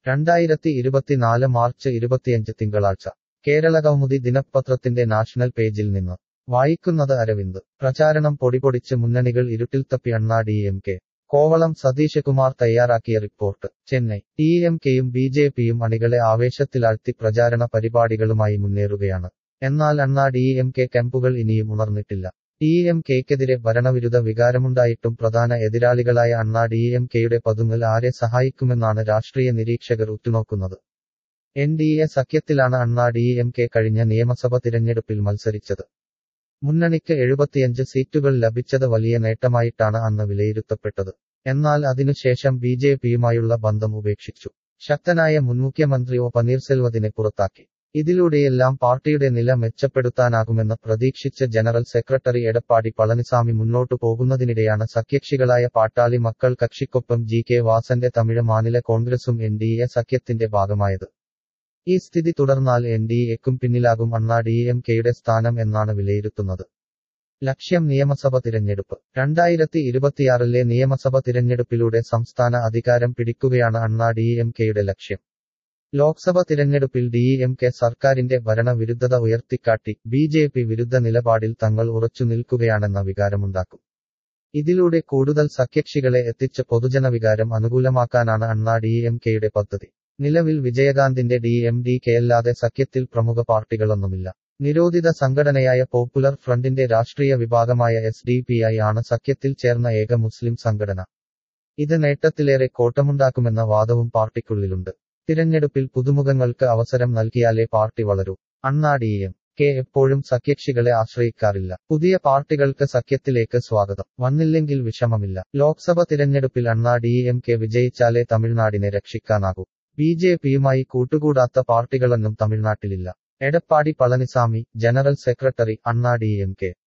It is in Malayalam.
രണ്ടായിരത്തി ഇരുപത്തിനാല് മാർച്ച് ഇരുപത്തിയഞ്ച് തിങ്കളാഴ്ച കേരളകൗമുദി ദിനപത്രത്തിന്റെ നാഷണൽ പേജിൽ നിന്ന് വായിക്കുന്നത് അരവിന്ദ് പ്രചാരണം പൊടിപൊടിച്ച് മുന്നണികൾ ഇരുട്ടിൽ തപ്പി Anna D M K Kovalam Satheesh Kumar തയ്യാറാക്കിയ റിപ്പോർട്ട് ചെന്നൈ ഡി എം കെയും ബി ജെ പിയും അണികളെ ആവേശത്തിലാഴ്ത്തി പ്രചാരണ പരിപാടികളുമായി മുന്നേറുകയാണ് എന്നാൽ അണ്ണാ ഡി എം കെ ക്യാമ്പുകൾ ഇനിയും ഉണർന്നിട്ടില്ല ഡി എം കെക്കെതിരെ ഭരണവിരുദ്ധ വികാരമുണ്ടായിട്ടും പ്രധാന എതിരാളികളായ അണ്ണാ ഡി എം കെയുടെ പതുങ്ങൽ ആരെ സഹായിക്കുമെന്നാണ് രാഷ്ട്രീയ നിരീക്ഷകർ ഉറ്റുനോക്കുന്നത് എൻ ഡി എ സഖ്യത്തിലാണ് അണ്ണാ ഡി എം കെ കഴിഞ്ഞ നിയമസഭ തിരഞ്ഞെടുപ്പിൽ മത്സരിച്ചത് മുന്നണിക്ക് എഴുപത്തിയഞ്ച് സീറ്റുകൾ ലഭിച്ചത് വലിയ നേട്ടമായിട്ടാണ് അന്ന് വിലയിരുത്തപ്പെട്ടത് എന്നാൽ അതിനുശേഷം ബി ജെ പിയുമായുള്ള ബന്ധം ഉപേക്ഷിച്ചു ശക്തനായ മുൻമുഖ്യമന്ത്രി ഒ പന്നീർസെൽവത്തിനെ പുറത്താക്കി ഇതിലൂടെയെല്ലാം പാർട്ടിയുടെ നില മെച്ചപ്പെടുത്താനാകുമെന്ന് പ്രതീക്ഷിച്ച ജനറൽ സെക്രട്ടറി എടപ്പാടി പളനിസാമി മുന്നോട്ടു പോകുന്നതിനിടെയാണ് സഖ്യകക്ഷികളായ പാട്ടാളി മക്കൾ കക്ഷിക്കൊപ്പം ജി കെ വാസന്റെ തമിഴ് മാനില കോൺഗ്രസും എൻ ഡി എ സഖ്യത്തിന്റെ ഭാഗമായത് ഈ സ്ഥിതി തുടർന്നാൽ എൻ ഡി എക്കും പിന്നിലാകും അണ്ണാ ഡി എം കെയുടെ സ്ഥാനം എന്നാണ് വിലയിരുത്തുന്നത് ലക്ഷ്യം നിയമസഭ തിരഞ്ഞെടുപ്പ് രണ്ടായിരത്തി ഇരുപത്തിയാറിലെ നിയമസഭ തിരഞ്ഞെടുപ്പിലൂടെ സംസ്ഥാന അധികാരം പിടിക്കുകയാണ് അണ്ണാ ഡി എം കെയുടെ ലക്ഷ്യം ലോക്സഭ തിരഞ്ഞെടുപ്പിൽ ഡി എം കെ സർക്കാരിന്റെ ഭരണവിരുദ്ധത ഉയർത്തിക്കാട്ടി ബി ജെ പി വിരുദ്ധ നിലപാടിൽ തങ്ങൾ ഉറച്ചു നിൽക്കുകയാണെന്ന വികാരമുണ്ടാക്കും ഇതിലൂടെ കൂടുതൽ സഖ്യകക്ഷികളെ എത്തിച്ച് പൊതുജനവികാരം അനുകൂലമാക്കാനാണ് അണ്ണാ ഡി എം കെയുടെ പദ്ധതി നിലവിൽ വിജയകാന്തിന്റെ ഡി എം ഡി കെ അല്ലാതെ സഖ്യത്തിൽ പ്രമുഖ പാർട്ടികളൊന്നുമില്ല നിരോധിത സംഘടനയായ പോപ്പുലർ ഫ്രണ്ടിന്റെ രാഷ്ട്രീയ വിഭാഗമായ എസ് ഡി പി ഐ ആണ് സഖ്യത്തിൽ ചേർന്ന ഏക മുസ്ലിം സംഘടന ഇത് നേട്ടത്തിലേറെ കോട്ടമുണ്ടാക്കുമെന്ന വാദവും പാർട്ടിക്കുള്ളിലുണ്ട് തിരഞ്ഞെടുപ്പിൽ പുതുമുഖങ്ങൾക്ക് അവസരം നൽകിയാലേ പാർട്ടി വളരൂ അണ്ണാ ഡി എം കെ എപ്പോഴും സഖ്യകക്ഷികളെ ആശ്രയിക്കാറില്ല പുതിയ പാർട്ടികൾക്ക് സഖ്യത്തിലേക്ക് സ്വാഗതം വന്നില്ലെങ്കിൽ വിഷമമില്ല ലോക്സഭ തിരഞ്ഞെടുപ്പിൽ അണ്ണാ ഡി എം കെ വിജയിച്ചാലേ തമിഴ്നാടിനെ രക്ഷിക്കാനാകൂ ബി ജെ പിയുമായി കൂട്ടുകൂടാത്ത പാർട്ടികളൊന്നും തമിഴ്നാട്ടിലില്ല Edappadi Palaniswami general secretary Anna D M K